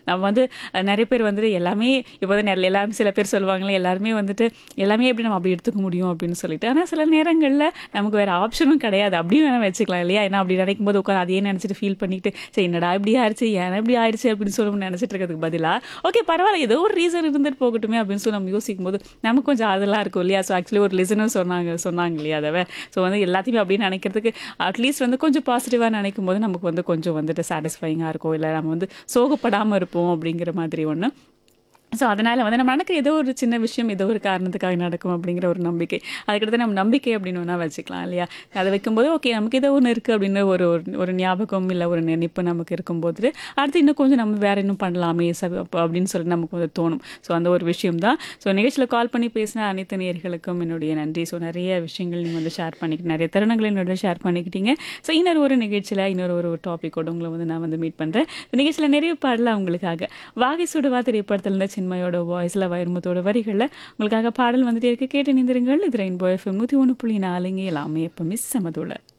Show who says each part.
Speaker 1: நம்ம வந்து அஹ், நிறைய பேர் வந்துட்டு எல்லாமே இப்போ வந்து நிறைய எல்லாரும் சில பேர் சொல்லுவாங்களே எல்லாருமே வந்துட்டு எல்லாமே எப்படி நம்ம அப்படி எடுத்துக்க முடியும் அப்படின்னு சொல்லிட்டு ஆனால் சில நேரங்களில் நமக்கு வேற ஆப்ஷனும் கிடையாது அப்படியும் வேணா வச்சுக்கலாம் இல்லையா ஏன்னா அப்படி நினைக்கும் போது உட்காந்து அதையே நினச்சிட்டு ஃபீல் பண்ணிட்டு சரி என்னடா இப்படி ஆயிடுச்சு ஏன்னா இப்படி ஆயிடுச்சு அப்படின்னு சொல்லி நினச்சிட்டு இருக்கிறதுக்கு பதிலாக ஓகே பரவாயில்ல ஏதோ ஒரு ரீசன் இருந்துட்டு போகட்டுமே அப்படின்னு சொல்லி நம்ம யோசிக்கும் போது நமக்கு கொஞ்சம் அதெல்லாம் இருக்கும் இல்லையா ஸோ ஆக்சுவலி ஒரு லிசனர் சொன்னாங்க சொன்னாங்க இல்லையா அதை ஸோ வந்து எல்லாத்தையுமே அப்படின்னு நினைக்கிறதுக்கு அட்லீஸ்ட் வந்து கொஞ்சம் பாசிட்டிவாக நினைக்கும் போது நமக்கு வந்து கொஞ்சம் வந்துட்டு சாட்டிஸ்ஃபைங்காக இருக்கும் இல்லை நம்ம வந்து சோகப்படாமல் இருப்போம் அப்படிங்கிற மாதிரி ஒன்று ஸோ அதனால் வந்து நம்ம நடக்கிற ஏதோ ஒரு சின்ன விஷயம் ஏதோ ஒரு காரணத்துக்காக நடக்கும் அப்படிங்கிற ஒரு நம்பிக்கை அதுக்கடுத்து நம்ம நம்பிக்கை அப்படின்னு ஒன்றா வச்சுக்கலாம் இல்லையா அதை வைக்கும்போது ஓகே நமக்கு ஏதோ ஒன்று இருக்குது அப்படின்னு ஒரு ஒரு- ஒரு ஞாபகம் இல்லை ஒரு நினைப்பு நமக்கு இருக்கும்போது அடுத்து இன்னும் கொஞ்சம் நம்ம வேற இன்னும் பண்ணலாமே ச- அப்ப அப்படின்னு சொல்லிட்டு நமக்கு வந்து தோணும் ஸோ அந்த ஒரு விஷயம் தான் ஸோ நிகழ்ச்சியில் கால் பண்ணி பேசின அனைத்து நேயர்களுக்கும் என்னுடைய நன்றி ஸோ நிறைய விஷயங்கள் நீங்கள் வந்து ஷேர் பண்ணிக்கிட்டு நிறைய தருணங்களை என்னோட ஷேர் பண்ணிக்கிட்டீங்க ஸோ இன்னொரு ஒரு நிகழ்ச்சியில் இன்னொரு ஒரு டாப்பிக்கோட உங்களை வந்து நான் வந்து மீட் பண்ணுறேன் நிகழ்ச்சியில் நிறைய பாடலாம் உங்களுக்காக வாகை சுடுவா திரைப்படத்தில் இருந்த சின்மையோட வாய்ஸில் வைரமுத்தோட வரிகளில் உங்களுக்காக பாடல் வந்துட்டே இருக்கு கேட்டு நிந்திருங்கள் இது ரெயின்போ எஃப்எம் நூற்றி ஒன்று புள்ளி நாலுங்க எல்லாமே எப்போ மிஸ் சமதோட